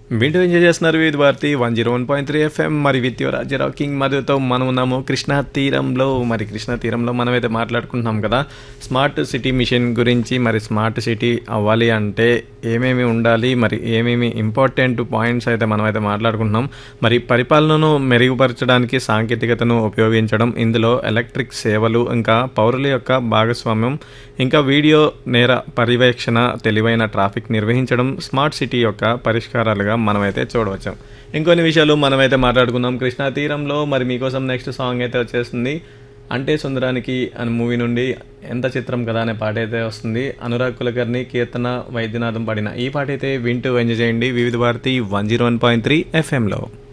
వింటూ ఎంజాయ్ చేస్తున్నారు Vividh Bharati one zero one point three FM మరి విత్ యువర్ రాజ్య రాకింగ్ మధుతో మనం ఉన్నాము కృష్ణా తీరంలో మరి కృష్ణా తీరంలో మనమైతే మాట్లాడుకుంటున్నాం కదా స్మార్ట్ సిటీ మిషన్ గురించి మరి స్మార్ట్ సిటీ అవ్వాలి అంటే ఏమేమి ఉండాలి మరి ఏమేమి ఇంపార్టెంట్ పాయింట్స్ అయితే మనమైతే మాట్లాడుకుంటున్నాం మరి పరిపాలనను మెరుగుపరచడానికి సాంకేతికతను ఉపయోగించడం ఇందులో ఎలక్ట్రిక్ సేవలు ఇంకా పౌరుల యొక్క భాగస్వామ్యం ఇంకా వీడియో నేర పర్యవేక్షణ తెలివైన ట్రాఫిక్ నిర్వహించడం స్మార్ట్ సిటీ యొక్క పరిష్కారాలుగా మనమైతే చూడవచ్చు ఇంకొన్ని విషయాలు మనమైతే మాట్లాడుకుందాం కృష్ణా తీరంలో మరి మీకోసం నెక్స్ట్ సాంగ్ అయితే వచ్చేస్తుంది అంటే సుందరానికి అనే మూవీ నుండి ఎంత చిత్రం కదా అనే పాట అయితే వస్తుంది అనురాగ్ కులకర్ణి కీర్తన వైద్యనాథం పాడిన ఈ పాట అయితే వింటూ ఎంజాయ్ చేయండి Vividh Bharati one zero one point three ఎఫ్ఎంలో